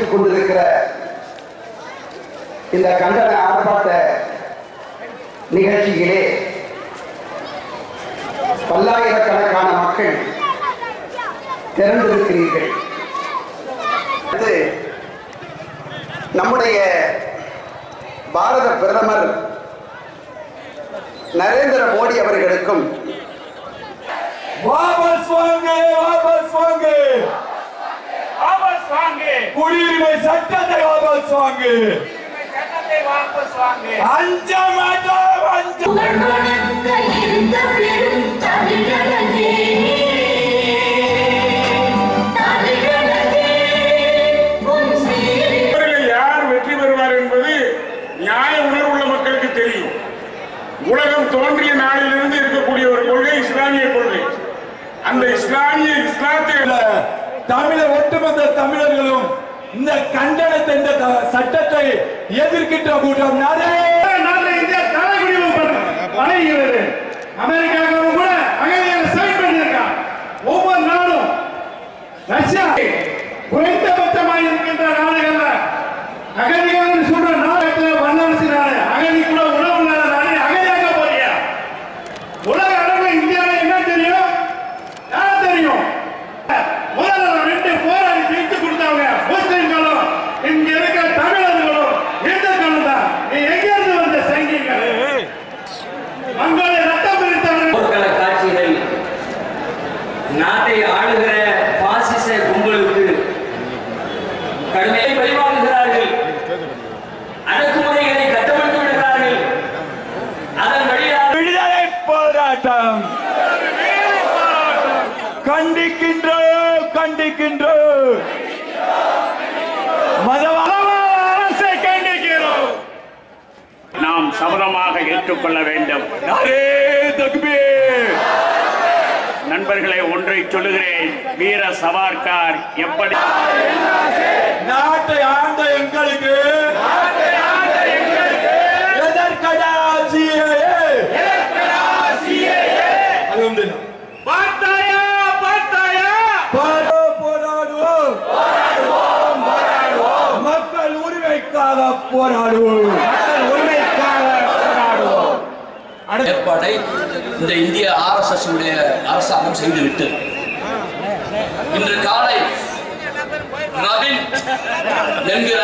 நடைபெற்றுக் கொண்டிருக்கிற இந்த கண்டன ஆர்ப்பாட்ட நிகழ்ச்சியிலே பல்லாயிரக்கணக்கான மக்கள் திரண்டிருக்கிறீர்கள் அடுத்து நம்முடைய பாரத பிரதமர் நரேந்திர மோடி அவர்களுக்கும் வாபஸ் வாங்க வாபஸ் வாங்க வாபஸ் வாங்கு குடியுரிமை சட்டத்தை வாபஸ் வாங்க சட்டத்தை வாபஸ் வாங்கு அஞ்ச மாட்டோம் அஞ்ச புகழ்வணங்க இருந்த பெரும் தமிழனே தமிழனே உன் சீரி இவர்களில் யார் வெற்றி பெறுவார் என்பது நியாய உணர்வுள்ள மக்களுக்கு தெரியும் உலகம் தோன்றிய நாளிலிருந்து இருக்கக்கூடிய ஒரு கொள்கை இஸ்லாமிய கொள்கை அந்த இஸ்லாமிய இஸ்லாத்தை தமிழர் ஒட்டுமொத்த தமிழர்களும் இந்த கண்டனத்தை இந்த த- சட்டத்தை எதிர்க்கின்ற கூட்டம் நிறைய நாட்டில் இந்தியா தலைகுடிவு பழகிறது அமெரிக்காவும் கூட அகதிகளை சைன் பண்ணியிருக்கான் ஒவ்வொரு நாடும் ரஷ்யா குறைந்தபட்சமாக இருக்கின்ற நாடுகள்ல அகதிகள் சொல்ற நாடகத்தில் வல்லரசு நாடு அகதி கூட உணவு இல்லாத நாடு அகதியாக போறியா உலக அளவில் இந்தியாவில் என்ன தெரியும் யார் தெரியும் முதல்ல ரெண்டு போராடி ஜெயித்து கொடுத்தவங்க முஸ்லிம்களும் இங்க இருக்கிற தமிழர்களும் இந்துக்களும் தான் நீ எங்க இருந்து வந்த சங்கிகள் மங்களை ரத்தம் பிரித்தவர்கள் போர்க்கள காட்சிகள் நாட்டை ஆளுகிற பாசிச கும்பலுக்கு கடுமையை பழிவாங்குகிறார்கள் அடக்குமுறைகளை கட்டமைத்து விடுகிறார்கள் அதன் வழியாக விடுதலை போராட்டம் கண்டிக்கின்றோம் கண்டிக்கின்றோம் மதவாத அரசை கண்டிக்கிறோம் நாம் சபதமாக ஏற்றுக்கொள்ள வேண்டும் நாரே தக்பீர் நண்பர்களே ஒன்றை சொல்லுகிறேன் வீர சவார்கார் எப்படி நாட்டை ஆண்ட எங்களுக்கு எதற்கடா CAA? அல்ஹம்துலில்லாஹ். பார்த்தாயா பார்த்தாயா பாரோ போராடுவோம் மக்கள் உரிமைக்காக போராடுவோம் மக்கள் உரிமைக்காக போராடுவோம் ஏற்பாட்டை இந்த இந்திய ஆர்எஸ்எஸ் உடைய அரசாங்கம் செய்துவிட்டது இன்று காலை ரபின் என்கிற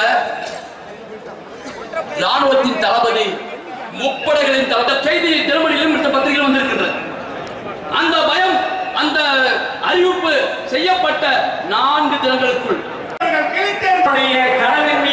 ராணுவத்தின் தளபதி முப்படைகளின் தளபதி செய்தி தினமணியிலும் மற்ற பத்திரிகையில் வந்திருக்கின்றது அந்த பயம் அந்த அறிவிப்பு செய்யப்பட்ட நான்கு தினங்களுக்குள் கனவின்